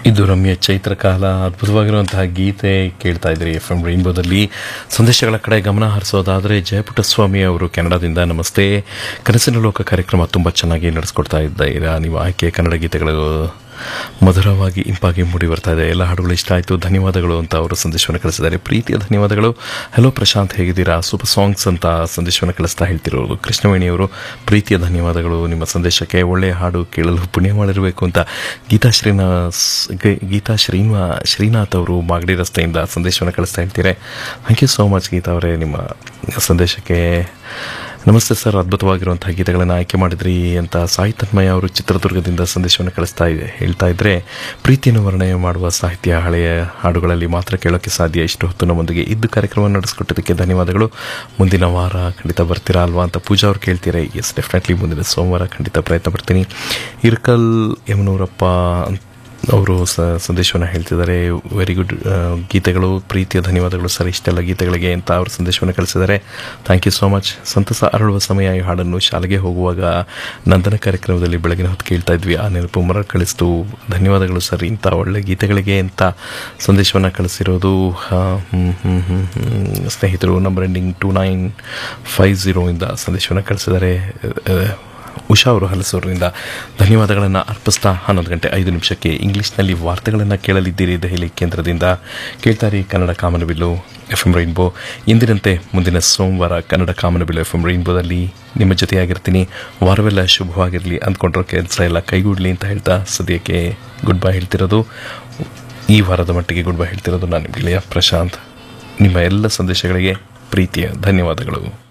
ಇದು ರಮ್ಯ ಚೈತ್ರಕಾಲ ಅದ್ಭುತವಾಗಿರುವಂತಹ ಗೀತೆ ಕೇಳ್ತಾ ಇದ್ರಿ ಎಫ್ ಎಂ ರೈನ್ಬೋದಲ್ಲಿ ಸಂದೇಶಗಳ ಕಡೆ ಗಮನ ಹರಿಸೋದಾದರೆ ಜಯಪುಟ್ಟಸ್ವಾಮಿ ಅವರು ಕೆನಡಾದಿಂದ ನಮಸ್ತೆ ಕನಸಿನ ಲೋಕ ಕಾರ್ಯಕ್ರಮ ತುಂಬ ಚೆನ್ನಾಗಿ ನಡೆಸ್ಕೊಡ್ತಾ ಇದ್ದೀರಾ ನೀವು ಆಯ್ಕೆ ಕನ್ನಡ ಗೀತೆಗಳು ಮಧುರವಾಗಿ ಇಂಪಾಗಿ ಮೂಡಿ ಬರ್ತಾ ಇದೆ ಎಲ್ಲ ಹಾಡುಗಳು ಇಷ್ಟ ಆಯಿತು ಧನ್ಯವಾದಗಳು ಅಂತ ಅವರು ಸಂದೇಶವನ್ನು ಕಳಿಸಿದ್ದಾರೆ ಪ್ರೀತಿಯ ಧನ್ಯವಾದಗಳು ಹಲೋ ಪ್ರಶಾಂತ್ ಹೇಗಿದ್ದೀರಾ ಸೂಪರ್ ಸಾಂಗ್ಸ್ ಅಂತ ಸಂದೇಶವನ್ನು ಕಳಿಸ್ತಾ ಹೇಳ್ತಿರೋರು ಕೃಷ್ಣವೇಣಿಯವರು ಪ್ರೀತಿಯ ಧನ್ಯವಾದಗಳು ನಿಮ್ಮ ಸಂದೇಶಕ್ಕೆ ಒಳ್ಳೆಯ ಹಾಡು ಕೇಳಲು ಪುಣ್ಯ ಮಾಡಿರಬೇಕು ಅಂತ ಗೀತಾ ಶ್ರೀನಾಥ್ ಗೀತಾ ಶ್ರೀನ್ವಾ ಶ್ರೀನಾಥ್ ಅವರು ಮಾಗಡಿ ರಸ್ತೆಯಿಂದ ಸಂದೇಶವನ್ನು ಕಳಿಸ್ತಾ ಹೇಳ್ತೀರಾ thank you so much Geetha ಅವರೇ ನಿಮ್ಮ ಸಂದೇಶಕ್ಕೆ ನಮಸ್ತೆ ಸರ್ ಅದ್ಭುತವಾಗಿರುವಂತಹ ಗೀತೆಗಳನ್ನು ಆಯ್ಕೆ ಮಾಡಿದ್ರಿ ಅಂತ ಸಾಯಿ ತನ್ಮಯ ಅವರು ಚಿತ್ರದುರ್ಗದಿಂದ ಸಂದೇಶವನ್ನು ಕಳಿಸ್ತಾ ಇದೆ ಹೇಳ್ತಾ ಇದ್ರೆ ಪ್ರೀತಿಯನ್ನು ವರ್ಣನೆ ಮಾಡುವ ಸಾಹಿತ್ಯ ಹಳೆಯ ಹಾಡುಗಳಲ್ಲಿ ಮಾತ್ರ ಕೇಳೋಕ್ಕೆ ಸಾಧ್ಯ ಇಷ್ಟು ಹೊತ್ತು ನಮ್ಮೊಂದಿಗೆ ಇದ್ದು ಕಾರ್ಯಕ್ರಮವನ್ನು ನಡೆಸ್ಕೊಟ್ಟದಕ್ಕೆ ಧನ್ಯವಾದಗಳು ಮುಂದಿನ ವಾರ ಖಂಡಿತ ಬರ್ತೀರಾ ಅಲ್ವಾ ಅಂತ ಪೂಜಾ ಅವ್ರು ಕೇಳ್ತೀರಾ ಎಸ್ ಡೆಫಿನೆಟ್ಲಿ ಮುಂದಿನ ಸೋಮವಾರ ಖಂಡಿತ ಪ್ರಯತ್ನ ಪಡ್ತೀನಿ ಇರ್ಕಲ್ ಯಮನೂರಪ್ಪ ಅವರು ಸ ಸಂದೇಶವನ್ನು ಹೇಳ್ತಿದ್ದಾರೆ ವೆರಿ ಗುಡ್ ಗೀತೆಗಳು ಪ್ರೀತಿಯ ಧನ್ಯವಾದಗಳು ಸರ್ ಇಷ್ಟೆಲ್ಲ ಗೀತೆಗಳಿಗೆ ಅಂತ ಅವರು ಸಂದೇಶವನ್ನು ಕಳಿಸಿದ್ದಾರೆ ಥ್ಯಾಂಕ್ ಯು ಸೋ ಮಚ್ ಸಂತಸ ಅರಳುವ ಸಮಯ ಈ ಹಾಡನ್ನು ಶಾಲೆಗೆ ಹೋಗುವಾಗ ನಂದನ ಕಾರ್ಯಕ್ರಮದಲ್ಲಿ ಬೆಳಗಿನ ಹೊತ್ತು ಕೇಳ್ತಾ ಇದ್ವಿ ಆ ನೆನಪು ಮರ ಕಳಿಸ್ತು ಧನ್ಯವಾದಗಳು ಸರ್ ಇಂಥ ಒಳ್ಳೆ ಗೀತೆಗಳಿಗೆ ಅಂತ ಸಂದೇಶವನ್ನು ಕಳಿಸಿರೋದು ಹಾ, ಹ್ಮ್, ಹ್ಮ್, ಹ್ಮ್, ಹ್ಮ್. ಸ್ನೇಹಿತರು number ending two nine five ಜೀರೋಯಿಂದ ಸಂದೇಶವನ್ನು ಕಳಿಸಿದ್ದಾರೆ ಅಹ್, ಉಷಾ ಅವರು ಹಲಸೂರಿನಿಂದ ಧನ್ಯವಾದಗಳನ್ನು ಅರ್ಪಿಸ್ತಾ ಹನ್ನೊಂದು ಗಂಟೆ ಐದು ನಿಮಿಷಕ್ಕೆ ಇಂಗ್ಲಿಷ್ನಲ್ಲಿ ವಾರ್ತೆಗಳನ್ನು ಕೇಳಲಿದ್ದೀರಿ ದೆಹಲಿ ಕೇಂದ್ರದಿಂದ ಕೇಳ್ತಾರಿ ಕನ್ನಡ ಕಾಮನಬಿಲ್ಲು ಎಫ್ ಎಂ ರೈನ್ಬೋ ಎಂದಿನಂತೆ ಮುಂದಿನ ಸೋಮವಾರ ಕನ್ನಡ ಕಾಮನಬಿಲ್ಲು ಎಫ್ ಎಂ ರೈನ್ಬೋದಲ್ಲಿ ನಿಮ್ಮ ಜೊತೆಯಾಗಿರ್ತೀನಿ ವಾರವೆಲ್ಲ ಶುಭವಾಗಿರಲಿ ಅಂದ್ಕೊಂಡಿರೋ ಕೆಲಸ ಎಲ್ಲ ಕೈಗೂಡಲಿ ಅಂತ ಹೇಳ್ತಾ ಸದ್ಯಕ್ಕೆ ಗುಡ್ ಬೈ ಹೇಳ್ತಿರೋದು ಈ ವಾರದ ಮಟ್ಟಿಗೆ ಗುಡ್ ಬೈ ಹೇಳ್ತಿರೋದು ನಾನು ನಿಮ್ಮ ಗೆಳೆಯ ಪ್ರಶಾಂತ್ ನಿಮ್ಮ ಎಲ್ಲ ಸಂದೇಶಗಳಿಗೆ ಪ್ರೀತಿಯ ಧನ್ಯವಾದಗಳು